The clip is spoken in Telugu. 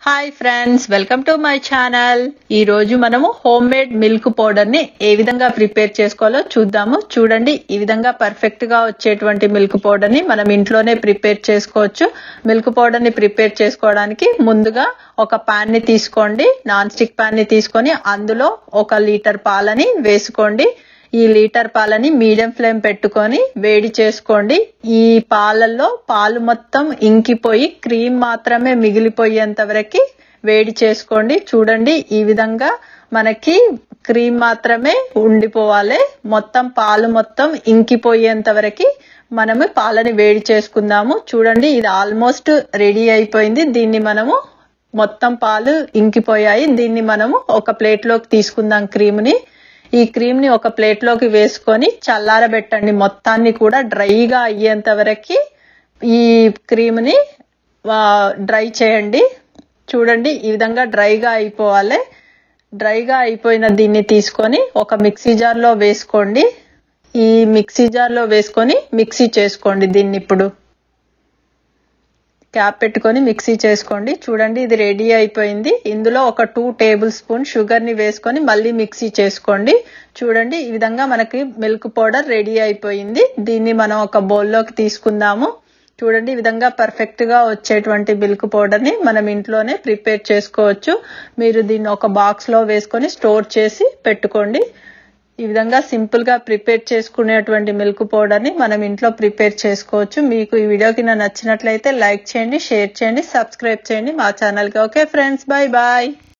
hi friends welcome to my channel ఈ రోజు మనము హోమ్ మేడ్ మిల్క్ పౌడర్ ని ఏ విధంగా ప్రిపేర్ చేసుకోవాలో చూద్దాము చూడండి ఈ విధంగా పర్ఫెక్ట్ గా వచ్చేటువంటి మిల్క్ పౌడర్ ని మనం ఇంట్లోనే ప్రిపేర్ చేసుకోవచ్చు మిల్క్ పౌడర్ ని ప్రిపేర్ చేసుకోవడానికి ముందుగా ఒక పాన్ ని తీసుకోండి నాన్ స్టిక్ పాన్ ని తీసుకొని అందులో ఒక లీటర్ పాలని వేసుకోండి ఈ లీటర్ పాలని మీడియం ఫ్లేమ్ పెట్టుకొని వేడి చేసుకోండి ఈ పాలల్లో పాలు మొత్తం ఇంకిపోయి క్రీమ్ మాత్రమే మిగిలిపోయేంత వరకు వేడి చేసుకోండి చూడండి ఈ విధంగా మనకి క్రీమ్ మాత్రమే ఉండిపోవాలి మొత్తం పాలు మొత్తం ఇంకిపోయేంత వరకు మనము పాలని వేడి చేసుకుందాము చూడండి ఇది ఆల్మోస్ట్ రెడీ అయిపోయింది దీన్ని మనము మొత్తం పాలు ఇంకిపోయాయి దీన్ని మనము ఒక ప్లేట్లోకి తీసుకుందాం క్రీమ్ని ఈ క్రీమ్ ని ఒక ప్లేట్ లోకి వేసుకొని చల్లారబెట్టండి మొత్తాన్ని కూడా డ్రైగా అయ్యేంత వరకు ఈ క్రీమ్ ని డ్రై చేయండి చూడండి ఈ విధంగా డ్రైగా అయిపోవాలి డ్రైగా అయిపోయిన దీన్ని తీసుకొని ఒక మిక్సీ జార్ లో వేసుకోండి ఈ మిక్సీ జార్ లో వేసుకొని మిక్సీ చేసుకోండి దీన్ని ఇప్పుడు క్యాప్ పెట్టుకొని మిక్సీ చేసుకోండి చూడండి ఇది రెడీ అయిపోయింది ఇందులో ఒక టూ టేబుల్ స్పూన్ షుగర్ ని వేసుకొని మళ్ళీ మిక్సీ చేసుకోండి చూడండి ఈ విధంగా మనకి మిల్క్ పౌడర్ రెడీ అయిపోయింది దీన్ని మనం ఒక బౌల్లోకి తీసుకుందాము చూడండి ఈ విధంగా పర్ఫెక్ట్ గా వచ్చేటువంటి మిల్క్ పౌడర్ ని మనం ఇంట్లోనే ప్రిపేర్ చేసుకోవచ్చు మీరు దీన్ని ఒక బాక్స్ లో వేసుకొని స్టోర్ చేసి పెట్టుకోండి ఈ విధంగా సింపుల్ గా ప్రిపేర్ చేసుకునేటువంటి మిల్క్ పౌడర్ ని మనం ఇంట్లో ప్రిపేర్ చేసుకోవచ్చు మీకు ఈ వీడియోకి నచ్చినట్లయితే లైక్ చేయండి షేర్ చేయండి సబ్స్క్రైబ్ చేయండి మా ఛానల్ కి ఓకే ఫ్రెండ్స్ బాయ్ బాయ్